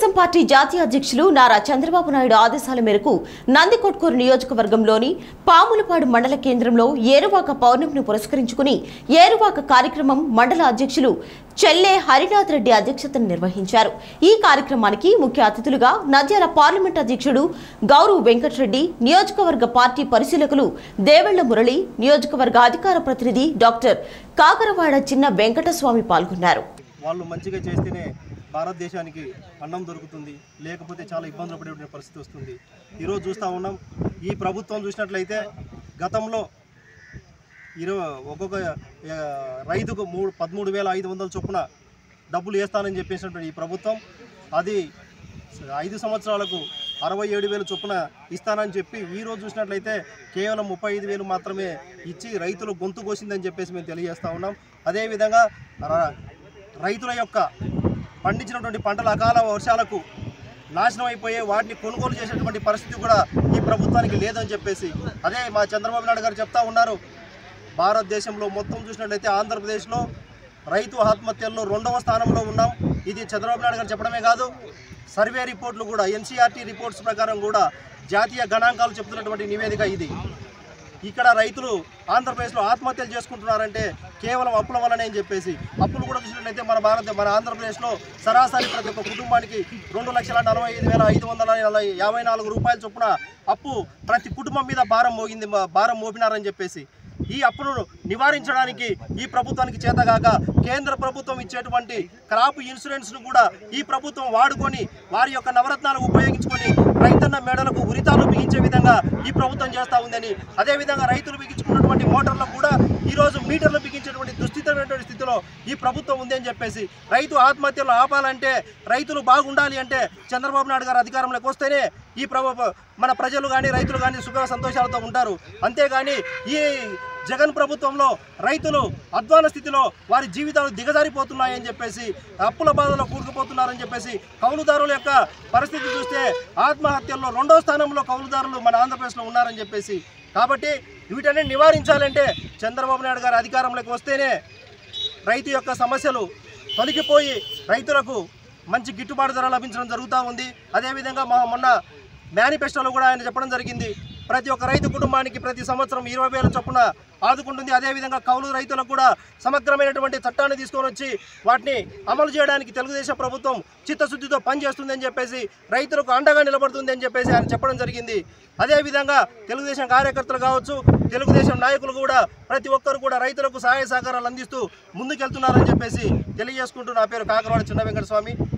Telugu Desam party జాతీయ అధ్యక్షులు నారా చంద్రబాబు నాయుడు ఆదేశాల మేరకు నందికొట్కూరు నియోజకవర్గంలోని పాములపాడు మండల కేంద్రంలో ఏరువాక పౌర్ణమిని పురస్కరించుకుని ఏరువాక కార్యక్రమం మండల అధ్యక్షులు చెల్లె హరినాథ్ రెడ్డి అధ్యక్షతన నిర్వహించారు ఈ కార్యక్రమానికి ముఖ్య అతిథులుగా నంద్యాల పార్లమెంట్ అధ్యక్షుడు గౌరవ్ వెంకటరెడ్డి నియోజకవర్గ పార్టీ పరిశీలకులు దేవెళ్ల మురళి నియోజకవర్గ అధికార ప్రతినిధి డాక్టర్ కాకరవాడ చిన్న వెంకటస్వామి పాల్గొన్నారు వాళ్ళు మంచిగా చేస్తేనే భారతదేశానికి అన్నం దొరుకుతుంది లేకపోతే చాలా ఇబ్బందులు పడే పరిస్థితి వస్తుంది ఈరోజు చూస్తూ ఉన్నాం ఈ ప్రభుత్వం చూసినట్లయితే గతంలో ఇరవై ఒక్కొక్క ఆ, రైతుకు మూడు పదమూడు వేల ఐదు వందల చొప్పున డబ్బులు వేస్తానని చెప్పేసినటువంటి ఈ ప్రభుత్వం అది ఐదు సంవత్సరాలకు అరవై ఏడు వేలు చొప్పున ఇస్తానని చెప్పి ఈ రోజు చూసినట్లయితే కేవలం ముప్పై ఐదు వేలు మాత్రమే ఇచ్చి రైతులు గొంతు కోసిందని చెప్పేసి మేము తెలియజేస్తా ఉన్నాం అదేవిధంగా ర- రైతుల యొక్క పండించినటువంటి పంటల అకాల వర్షాలకు నాశనం అయిపోయే వాటిని కొనుగోలు చేసేటువంటి పరిస్థితి కూడా ఈ ప్రభుత్వానికి లేదని చెప్పేసి అదే మా చంద్రబాబు నాయుడు గారు చెప్తా ఉన్నారు భారతదేశంలో మొత్తం చూసినట్లయితే ఆంధ్రప్రదేశ్లో రైతు ఆత్మహత్యల్లో రెండవ స్థానంలో ఉన్నాం ఇది చంద్రబాబు నాయుడు గారు చెప్పడమే కాదు సర్వే రిపోర్ట్లు కూడా ఎన్సీఆర్టీ రిపోర్ట్స్ ప్రకారం కూడా జాతీయ గణాంకాలు చెప్తున్నటువంటి నివేదిక ఇది ఇక్కడ రైతులు ఆంధ్రప్రదేశ్లో ఆత్మహత్యలు చేసుకుంటున్నారంటే కేవలం అప్పుల వల్లనే అని చెప్పేసి అప్పులు కూడా చూసినట్లయితే మన భారత మన ఆంధ్రప్రదేశ్లో సరాసరి ప్రతి ఒక్క కుటుంబానికి రెండు లక్షల నలభై ఐదు వేల ఐదు వందల నలభై యాభై నాలుగు రూపాయల చొప్పున అప్పు ప్రతి కుటుంబం మీద భారం మోగింది భారం మోపినారని చెప్పేసి ఈ అప్పును నివారించడానికి ఈ ప్రభుత్వానికి చేతగాక కేంద్ర ప్రభుత్వం ఇచ్చేటువంటి క్రాప్ ఇన్సూరెన్స్ను కూడా ఈ ప్రభుత్వం వాడుకొని వారి యొక్క నవరత్నాలు ఉపయోగించుకొని రైతన్న మేడలకు ఉరితాలు బిగించే విధంగా ఈ ప్రభుత్వం చేస్తూ ఉందని అదేవిధంగా రైతులు బిగించుకున్నటువంటి మోటార్లకు కూడా ఈరోజు మీటర్లు బిగించేటువంటి దుస్థితమైనటువంటి స్థితిలో ఈ ప్రభుత్వం ఉంది అని చెప్పేసి రైతు ఆత్మహత్యలు ఆపాలంటే రైతులు బాగుండాలి అంటే చంద్రబాబు నాయుడు గారు అధికారంలోకి వస్తేనే ఈ ప్రభు మన ప్రజలు కానీ రైతులు కానీ సుఖ సంతోషాలతో ఉంటారు అంతేగాని ఈ జగన్ ప్రభుత్వంలో రైతులు అధ్వాన స్థితిలో వారి జీవితాలు దిగజారిపోతున్నాయని చెప్పేసి అప్పుల బాధలో కూరుకుపోతున్నారని చెప్పేసి కౌలుదారుల యొక్క పరిస్థితి చూస్తే ఆత్మహత్యల్లో రెండో స్థానంలో కౌలుదారులు మన ఆంధ్రప్రదేశ్లో ఉన్నారని చెప్పేసి కాబట్టి వీటన్ని నివారించాలంటే చంద్రబాబు నాయుడు గారు అధికారంలోకి వస్తేనే రైతు యొక్క సమస్యలు తొలగిపోయి రైతులకు మంచి గిట్టుబాటు ధర లభించడం జరుగుతూ ఉంది అదేవిధంగా మా మొన్న మేనిఫెస్టోలో కూడా ఆయన చెప్పడం జరిగింది ప్రతి ఒక్క రైతు కుటుంబానికి ప్రతి సంవత్సరం ఇరవై వేల చొప్పున ఆదుకుంటుంది అదేవిధంగా కౌలు రైతులకు కూడా సమగ్రమైనటువంటి చట్టాన్ని తీసుకొని వచ్చి వాటిని అమలు చేయడానికి తెలుగుదేశం ప్రభుత్వం చిత్తశుద్ధితో పనిచేస్తుందని చెప్పేసి రైతులకు అండగా నిలబడుతుంది అని చెప్పేసి ఆయన చెప్పడం జరిగింది అదేవిధంగా తెలుగుదేశం కార్యకర్తలు కావచ్చు తెలుగుదేశం నాయకులు కూడా ప్రతి ఒక్కరు కూడా రైతులకు సహాయ సహకారాలు అందిస్తూ ముందుకెళ్తున్నారని చెప్పేసి తెలియజేసుకుంటూ నా పేరు కాకరవాడ చిన్న వెంకట స్వామి